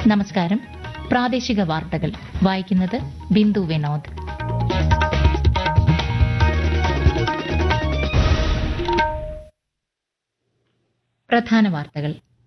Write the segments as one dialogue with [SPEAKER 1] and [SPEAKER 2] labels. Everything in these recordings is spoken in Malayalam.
[SPEAKER 1] നമസ്കാരം പ്രാദേശിക വാർത്തകൾ വായിക്കുന്നത് ബിന്ദു വിനോദ് പ്രധാന വാർത്തകൾ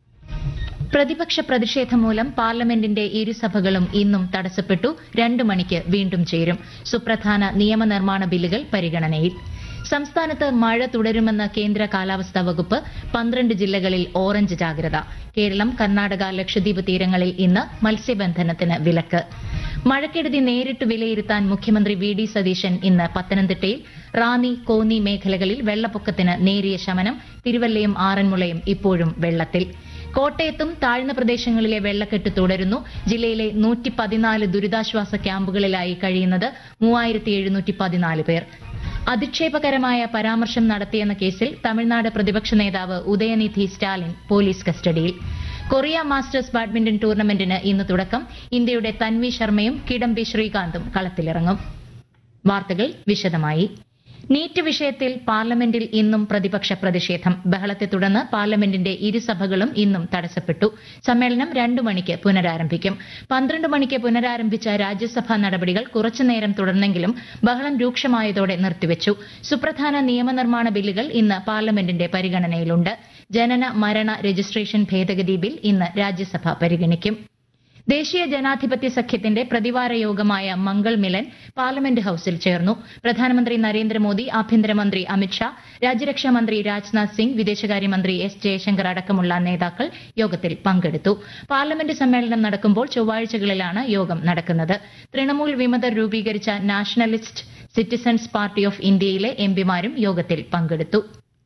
[SPEAKER 1] പ്രതിപക്ഷ പ്രതിഷേധം മൂലം പാർലമെന്റിന്റെ ഇരുസഭകളും ഇന്നും തടസ്സപ്പെട്ടു രണ്ടു മണിക്ക് വീണ്ടും ചേരും സുപ്രധാന നിയമനിർമ്മാണ ബില്ലുകൾ പരിഗണനയിൽ സംസ്ഥാനത്ത് മഴ തുടരുമെന്ന് കേന്ദ്ര കാലാവസ്ഥാ വകുപ്പ് പന്ത്രണ്ട് ജില്ലകളിൽ ഓറഞ്ച് ജാഗ്രത കേരളം കർണാടക ലക്ഷദ്വീപ് തീരങ്ങളിൽ ഇന്ന് മത്സ്യബന്ധനത്തിന് വിലക്ക് മഴക്കെടുതി നേരിട്ട് വിലയിരുത്താൻ മുഖ്യമന്ത്രി വി ഡി സതീശൻ ഇന്ന് പത്തനംതിട്ടയിൽ റാന്നി കോന്നി മേഖലകളിൽ വെള്ളപ്പൊക്കത്തിന് നേരിയ ശമനം തിരുവല്ലയും ആറന്മുളയും ഇപ്പോഴും വെള്ളത്തിൽ കോട്ടയത്തും താഴ്ന്ന പ്രദേശങ്ങളിലെ വെള്ളക്കെട്ട് തുടരുന്നു ജില്ലയിലെ നൂറ്റി പതിനാല് ദുരിതാശ്വാസ ക്യാമ്പുകളിലായി കഴിയുന്നത് മൂവായിരത്തി എഴുന്നൂറ്റി പതിനാല് പേർ അധിക്ഷേപകരമായ പരാമർശം നടത്തിയെന്ന കേസിൽ തമിഴ്നാട് പ്രതിപക്ഷ നേതാവ് ഉദയനിധി സ്റ്റാലിൻ പോലീസ് കസ്റ്റഡിയിൽ കൊറിയ മാസ്റ്റേഴ്സ് ബാഡ്മിന്റൺ ടൂർണമെന്റിന് ഇന്ന് തുടക്കം ഇന്ത്യയുടെ തൻവി ശർമ്മയും കിഡംബി ശ്രീകാന്തും കളത്തിലിറങ്ങും വാർത്തകൾ വിശദമായി നീറ്റ് വിഷയത്തിൽ പാർലമെന്റിൽ ഇന്നും പ്രതിപക്ഷ പ്രതിഷേധം ബഹളത്തെ തുടർന്ന് പാർലമെന്റിന്റെ ഇരുസഭകളും ഇന്നും തടസ്സപ്പെട്ടു സമ്മേളനം രണ്ടു മണിക്ക് പുനരാരംഭിക്കും പന്ത്രണ്ട് മണിക്ക് പുനരാരംഭിച്ച രാജ്യസഭാ നടപടികൾ കുറച്ചുനേരം തുടർന്നെങ്കിലും ബഹളം രൂക്ഷമായതോടെ നിർത്തിവച്ചു സുപ്രധാന നിയമനിർമ്മാണ ബില്ലുകൾ ഇന്ന് പാർലമെന്റിന്റെ പരിഗണനയിലുണ്ട് ജനന മരണ രജിസ്ട്രേഷൻ ഭേദഗതി ബിൽ ഇന്ന് രാജ്യസഭ പരിഗണിക്കും ദേശീയ ജനാധിപത്യ സഖ്യത്തിന്റെ പ്രതിവാര യോഗമായ മംഗൾ മിലൻ പാർലമെന്റ് ഹൌസിൽ ചേർന്നു പ്രധാനമന്ത്രി നരേന്ദ്രമോദി ആഭ്യന്തരമന്ത്രി അമിത്ഷാ രാജ്യരക്ഷാ മന്ത്രി രാജ്നാഥ് സിംഗ് വിദേശകാര്യമന്ത്രി എസ് ജയശങ്കർ അടക്കമുള്ള നേതാക്കൾ യോഗത്തിൽ പങ്കെടുത്തു പാർലമെന്റ് സമ്മേളനം നടക്കുമ്പോൾ ചൊവ്വാഴ്ചകളിലാണ് യോഗം നടക്കുന്നത് തൃണമൂൽ വിമതർ രൂപീകരിച്ച നാഷണലിസ്റ്റ് സിറ്റിസൺസ് പാർട്ടി ഓഫ് ഇന്ത്യയിലെ എംപിമാരും യോഗത്തിൽ പങ്കെടുത്തു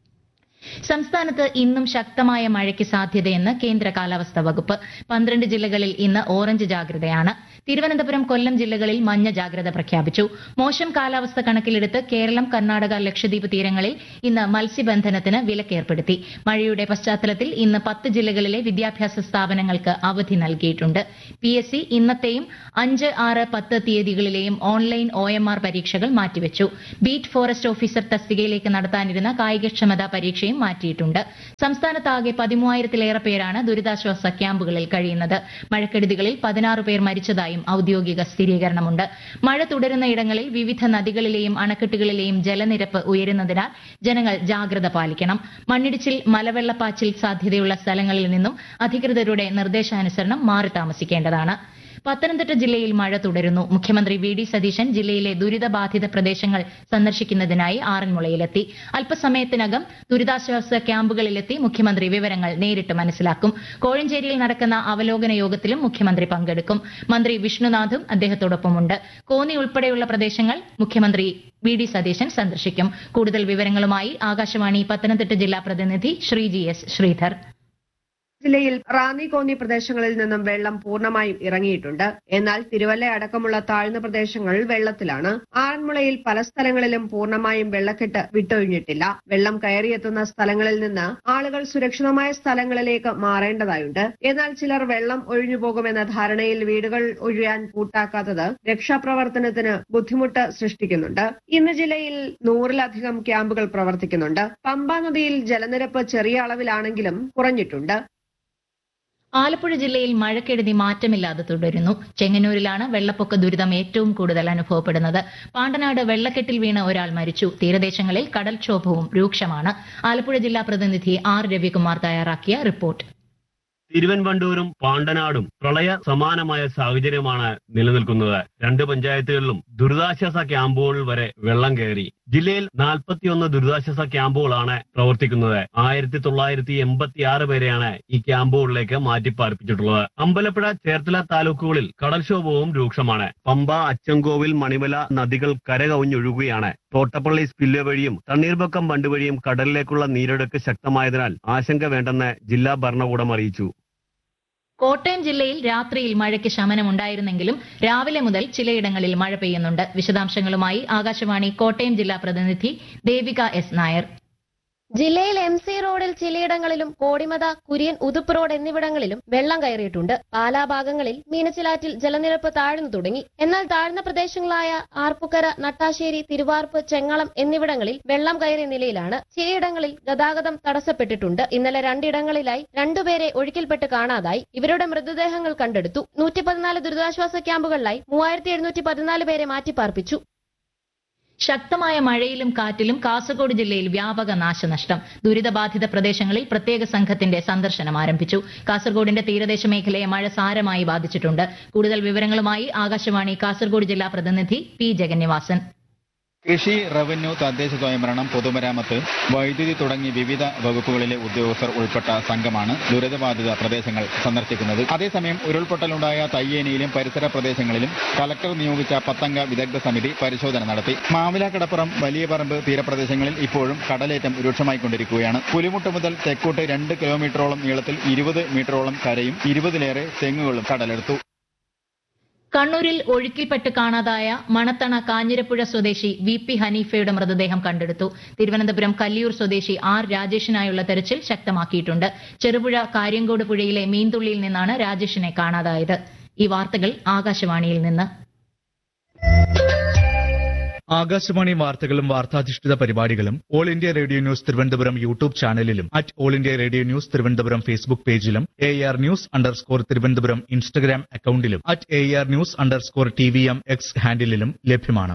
[SPEAKER 1] സംസ്ഥാനത്ത് ഇന്നും ശക്തമായ മഴയ്ക്ക് സാധ്യതയെന്ന് കേന്ദ്ര കാലാവസ്ഥാ വകുപ്പ് പന്ത്രണ്ട് ജില്ലകളിൽ ഇന്ന് ഓറഞ്ച് ജാഗ്രതയാണ് തിരുവനന്തപുരം കൊല്ലം ജില്ലകളിൽ മഞ്ഞ ജാഗ്രത പ്രഖ്യാപിച്ചു മോശം കാലാവസ്ഥ കണക്കിലെടുത്ത് കേരളം കർണാടക ലക്ഷദ്വീപ് തീരങ്ങളിൽ ഇന്ന് മത്സ്യബന്ധനത്തിന് വിലക്കേർപ്പെടുത്തി മഴയുടെ പശ്ചാത്തലത്തിൽ ഇന്ന് പത്ത് ജില്ലകളിലെ വിദ്യാഭ്യാസ സ്ഥാപനങ്ങൾക്ക് അവധി നൽകിയിട്ടുണ്ട് പി എസ് സി ഇന്നത്തെയും അഞ്ച് ആറ് പത്ത് തീയതികളിലെയും ഓൺലൈൻ ഒ എം ആർ പരീക്ഷകൾ മാറ്റിവെച്ചു ബീറ്റ് ഫോറസ്റ്റ് ഓഫീസർ തസ്തികയിലേക്ക് നടത്താനിരുന്ന കായികക്ഷമതാ പരീക്ഷയും മാറ്റിയിട്ടുണ്ട് സംസ്ഥാനത്താകെ പതിമൂവായിരത്തിലേറെ പേരാണ് ദുരിതാശ്വാസ ക്യാമ്പുകളിൽ കഴിയുന്നത് മഴക്കെടുതികളിൽ പതിനാറ് പേർ മരിച്ചതായും ഔദ്യോഗിക സ്ഥിരീകരണമുണ്ട് മഴ തുടരുന്ന ഇടങ്ങളിൽ വിവിധ നദികളിലെയും അണക്കെട്ടുകളിലെയും ജലനിരപ്പ് ഉയരുന്നതിനാൽ ജനങ്ങൾ ജാഗ്രത പാലിക്കണം മണ്ണിടിച്ചിൽ മലവെള്ളപ്പാച്ചിൽ സാധ്യതയുള്ള സ്ഥലങ്ങളിൽ നിന്നും അധികൃതരുടെ നിർദ്ദേശാനുസരണം മാറി താമസിക്കേണ്ടതാണ് പത്തനംതിട്ട ജില്ലയിൽ മഴ തുടരുന്നു മുഖ്യമന്ത്രി വി ഡി സതീശൻ ജില്ലയിലെ ദുരിതബാധിത പ്രദേശങ്ങൾ സന്ദർശിക്കുന്നതിനായി ആറന്മുളയിലെത്തി അല്പസമയത്തിനകം ദുരിതാശ്വാസ ക്യാമ്പുകളിലെത്തി മുഖ്യമന്ത്രി വിവരങ്ങൾ നേരിട്ട് മനസ്സിലാക്കും കോഴഞ്ചേരിയിൽ നടക്കുന്ന അവലോകന യോഗത്തിലും മുഖ്യമന്ത്രി പങ്കെടുക്കും മന്ത്രി വിഷ്ണുനാഥും അദ്ദേഹത്തോടൊപ്പമുണ്ട് കോന്നി ഉൾപ്പെടെയുള്ള പ്രദേശങ്ങൾ മുഖ്യമന്ത്രി വി ഡി സതീശൻ സന്ദർശിക്കും കൂടുതൽ വിവരങ്ങളുമായി ആകാശവാണി പത്തനംതിട്ട ജില്ലാ പ്രതിനിധി ശ്രീജി എസ് ശ്രീധർ
[SPEAKER 2] ജില്ലയിൽ റാന്നി കോന്നി പ്രദേശങ്ങളിൽ നിന്നും വെള്ളം പൂർണ്ണമായും ഇറങ്ങിയിട്ടുണ്ട് എന്നാൽ തിരുവല്ല അടക്കമുള്ള താഴ്ന്ന പ്രദേശങ്ങൾ വെള്ളത്തിലാണ് ആറന്മുളയിൽ പല സ്ഥലങ്ങളിലും പൂർണ്ണമായും വെള്ളക്കെട്ട് വിട്ടൊഴിഞ്ഞിട്ടില്ല വെള്ളം കയറിയെത്തുന്ന സ്ഥലങ്ങളിൽ നിന്ന് ആളുകൾ സുരക്ഷിതമായ സ്ഥലങ്ങളിലേക്ക് മാറേണ്ടതായുണ്ട് എന്നാൽ ചിലർ വെള്ളം ഒഴിഞ്ഞു പോകുമെന്ന ധാരണയിൽ വീടുകൾ ഒഴിയാൻ കൂട്ടാക്കാത്തത് രക്ഷാപ്രവർത്തനത്തിന് ബുദ്ധിമുട്ട് സൃഷ്ടിക്കുന്നുണ്ട് ഇന്ന് ജില്ലയിൽ നൂറിലധികം ക്യാമ്പുകൾ പ്രവർത്തിക്കുന്നുണ്ട് പമ്പാ നദിയിൽ ജലനിരപ്പ് ചെറിയ അളവിലാണെങ്കിലും കുറഞ്ഞിട്ടുണ്ട്
[SPEAKER 1] ആലപ്പുഴ ജില്ലയിൽ മഴക്കെടുതി മാറ്റമില്ലാതെ തുടരുന്നു ചെങ്ങന്നൂരിലാണ് വെള്ളപ്പൊക്ക ദുരിതം ഏറ്റവും കൂടുതൽ അനുഭവപ്പെടുന്നത് പാണ്ടനാട് വെള്ളക്കെട്ടിൽ വീണ് ഒരാൾ മരിച്ചു തീരദേശങ്ങളിൽ കടൽക്ഷോഭവും രൂക്ഷമാണ് ആലപ്പുഴ ജില്ലാ പ്രതിനിധി ആർ രവികുമാർ തയ്യാറാക്കിയ റിപ്പോർട്ട്
[SPEAKER 3] തിരുവൻവണ്ടൂരും പാണ്ടനാടും പ്രളയ സമാനമായ സാഹചര്യമാണ് നിലനിൽക്കുന്നത് രണ്ട് പഞ്ചായത്തുകളിലും ദുരിതാശ്വാസ ക്യാമ്പുകൾ വരെ വെള്ളം കയറി ജില്ലയിൽ നാൽപ്പത്തിയൊന്ന് ദുരിതാശ്വാസ ക്യാമ്പുകളാണ് പ്രവർത്തിക്കുന്നത് ആയിരത്തി തൊള്ളായിരത്തി എൺപത്തി ആറ് പേരെയാണ് ഈ ക്യാമ്പുകളിലേക്ക് മാറ്റിപ്പാർപ്പിച്ചിട്ടുള്ളത് അമ്പലപ്പുഴ ചേർത്തല താലൂക്കുകളിൽ കടൽക്ഷോഭവും രൂക്ഷമാണ് പമ്പ അച്ചൻകോവിൽ മണിമല നദികൾ കരകവിഞ്ഞൊഴുകുകയാണ് തോട്ടപ്പള്ളി സ്പില്ല് വഴിയും തണ്ണീർബക്കം ബണ്ട് വഴിയും കടലിലേക്കുള്ള നീരൊഴുക്ക് ശക്തമായതിനാൽ ആശങ്ക വേണ്ടെന്ന് ജില്ലാ ഭരണകൂടം അറിയിച്ചു
[SPEAKER 1] കോട്ടയം ജില്ലയിൽ രാത്രിയിൽ മഴയ്ക്ക് ശമനമുണ്ടായിരുന്നെങ്കിലും രാവിലെ മുതൽ ചിലയിടങ്ങളിൽ മഴ പെയ്യുന്നുണ്ട് വിശദാംശങ്ങളുമായി ആകാശവാണി കോട്ടയം ജില്ലാ പ്രതിനിധി ദേവിക എസ് നായർ
[SPEAKER 4] ജില്ലയിൽ എം സി റോഡിൽ ചിലയിടങ്ങളിലും കോടിമത കുര്യൻ ഉതുപ്പ് റോഡ് എന്നിവിടങ്ങളിലും വെള്ളം കയറിയിട്ടുണ്ട് പാലാ ഭാഗങ്ങളിൽ മീനച്ചിലാറ്റിൽ ജലനിരപ്പ് താഴ്ന്നു തുടങ്ങി എന്നാൽ താഴ്ന്ന പ്രദേശങ്ങളായ ആർപ്പുക്കര നട്ടാശ്ശേരി തിരുവാർപ്പ് ചെങ്ങളം എന്നിവിടങ്ങളിൽ വെള്ളം കയറിയ നിലയിലാണ് ചിലയിടങ്ങളിൽ ഗതാഗതം തടസ്സപ്പെട്ടിട്ടുണ്ട് ഇന്നലെ രണ്ടിടങ്ങളിലായി രണ്ടുപേരെ ഒഴുക്കിൽപ്പെട്ട് കാണാതായി ഇവരുടെ മൃതദേഹങ്ങൾ കണ്ടെടുത്തു നൂറ്റി പതിനാല് ദുരിതാശ്വാസ ക്യാമ്പുകളിലായി മൂവായിരത്തി എഴുന്നൂറ്റി പതിനാല് പേരെ മാറ്റിപ്പാർപ്പിച്ചു
[SPEAKER 1] ശക്തമായ മഴയിലും കാറ്റിലും കാസർഗോഡ് ജില്ലയിൽ വ്യാപക നാശനഷ്ടം ദുരിതബാധിത പ്രദേശങ്ങളിൽ പ്രത്യേക സംഘത്തിന്റെ സന്ദർശനം ആരംഭിച്ചു കാസർഗോഡിന്റെ തീരദേശ മേഖലയെ മഴ സാരമായി ബാധിച്ചിട്ടുണ്ട് കൂടുതൽ വിവരങ്ങളുമായി ആകാശവാണി കാസർഗോഡ് ജില്ലാ പ്രതിനിധി പി ജഗന്നിവാസൻ
[SPEAKER 5] കൃഷി റവന്യൂ തദ്ദേശ സ്വയംഭരണം പൊതുമരാമത്ത് വൈദ്യുതി തുടങ്ങി വിവിധ വകുപ്പുകളിലെ ഉദ്യോഗസ്ഥർ ഉൾപ്പെട്ട സംഘമാണ് ദുരിതബാധിത പ്രദേശങ്ങൾ സന്ദർശിക്കുന്നത് അതേസമയം ഉരുൾപൊട്ടലുണ്ടായ തയ്യേനിയിലും പരിസര പ്രദേശങ്ങളിലും കലക്ടർ നിയോഗിച്ച പത്തംഗ വിദഗ്ധ സമിതി പരിശോധന നടത്തി മാവിലാക്കടപ്പുറം വലിയ പറമ്പ് തീരപ്രദേശങ്ങളിൽ ഇപ്പോഴും കടലേറ്റം രൂക്ഷമായിക്കൊണ്ടിരിക്കുകയാണ് പുലിമുട്ട് മുതൽ തെക്കോട്ട് രണ്ട് കിലോമീറ്ററോളം നീളത്തിൽ ഇരുപത് മീറ്ററോളം കരയും ഇരുപതിലേറെ തെങ്ങുകളും കടലെടുത്തു
[SPEAKER 1] കണ്ണൂരിൽ ഒഴുക്കിൽപ്പെട്ട് കാണാതായ മണത്തണ കാഞ്ഞിരപ്പുഴ സ്വദേശി വി പി ഹനീഫയുടെ മൃതദേഹം കണ്ടെടുത്തു തിരുവനന്തപുരം കല്ലിയൂർ സ്വദേശി ആർ രാജേഷിനായുള്ള തെരച്ചിൽ ശക്തമാക്കിയിട്ടുണ്ട് ചെറുപുഴ കാര്യങ്കോട് പുഴയിലെ മീൻതുള്ളിയിൽ നിന്നാണ് രാജേഷിനെ കാണാതായത് ഈ വാർത്തകൾ ആകാശവാണിയിൽ നിന്ന്
[SPEAKER 6] ആകാശവാണി വാർത്തകളും വാർത്താധിഷ്ഠിത പരിപാടികളും all India radio news Thiruvananthapuram YouTube ചാനലിലും at all India radio news Thiruvananthapuram Facebook പേജിലും A R news underscore Thiruvananthapuram Instagram അക്കൌണ്ടിലും at A R news underscore T V M X ഹാൻഡിലും ലഭ്യമാണ്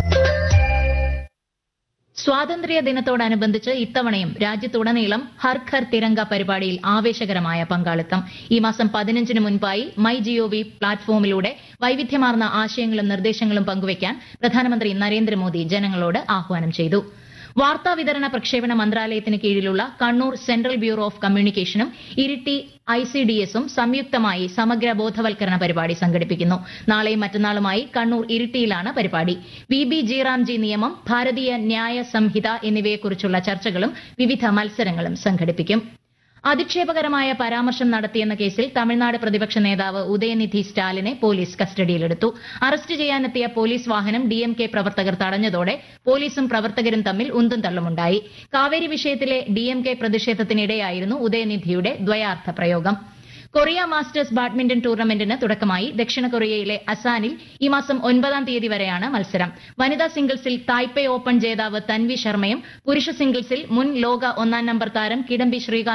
[SPEAKER 1] സ്വാതന്ത്ര്യ ദിനത്തോടനുബന്ധിച്ച് ഇത്തവണയും രാജ്യത്തുടനീളം ഹർ ഘർ തിരങ്ക പരിപാടിയിൽ ആവേശകരമായ പങ്കാളിത്തം ഈ മാസം പതിനഞ്ചിന് മുൻപായി മൈ ജിഒവി പ്ലാറ്റ്ഫോമിലൂടെ വൈവിധ്യമാർന്ന ആശയങ്ങളും നിർദ്ദേശങ്ങളും പങ്കുവയ്ക്കാൻ പ്രധാനമന്ത്രി നരേന്ദ്രമോദി ജനങ്ങളോട് ആഹ്വാനം ചെയ്തു വാർത്താ വിതരണ പ്രക്ഷേപണ മന്ത്രാലയത്തിന് കീഴിലുള്ള കണ്ണൂർ സെൻട്രൽ ബ്യൂറോ ഓഫ് കമ്മ്യൂണിക്കേഷനും ഇരിട്ടി ഐ സി ഡി എസും സംയുക്തമായി സമഗ്ര ബോധവൽക്കരണ പരിപാടി സംഘടിപ്പിക്കുന്നു നാളെയും മറ്റന്നാളുമായി കണ്ണൂർ ഇരിട്ടിയിലാണ് പരിപാടി വി ബി ജിറാംജി നിയമം ഭാരതീയ ന്യായ സംഹിത എന്നിവയെക്കുറിച്ചുള്ള ചർച്ചകളും വിവിധ മത്സരങ്ങളും സംഘടിപ്പിക്കും അധിക്ഷേപകരമായ പരാമർശം നടത്തിയെന്ന കേസിൽ തമിഴ്നാട് പ്രതിപക്ഷ നേതാവ് ഉദയനിധി സ്റ്റാലിനെ പോലീസ് കസ്റ്റഡിയിലെടുത്തു അറസ്റ്റ് ചെയ്യാനെത്തിയ പോലീസ് വാഹനം ഡിഎംകെ പ്രവർത്തകർ തടഞ്ഞതോടെ പോലീസും പ്രവർത്തകരും തമ്മിൽ ഉന്തും തള്ളുമുണ്ടായി കാവേരി വിഷയത്തിലെ ഡിഎംകെ പ്രതിഷേധത്തിനിടെയായിരുന്നു ഉദയനിധിയുടെ ദ്വയാർത്ഥ പ്രയോഗം കൊറിയ മാസ്റ്റേഴ്സ് ബാഡ്മിന്റൺ ടൂർണമെന്റിന് തുടക്കമായി ദക്ഷിണ കൊറിയയിലെ അസാനിൽ ഈ മാസം ഒൻപതാം തീയതി വരെയാണ് മത്സരം വനിതാ സിംഗിൾസിൽ തായ്പേ ഓപ്പൺ ജേതാവ് തൻവി ശർമ്മയും പുരുഷ സിംഗിൾസിൽ മുൻ ലോക ഒന്നാം നമ്പർ താരം കിഡംബി ശ്രീകാന്ത്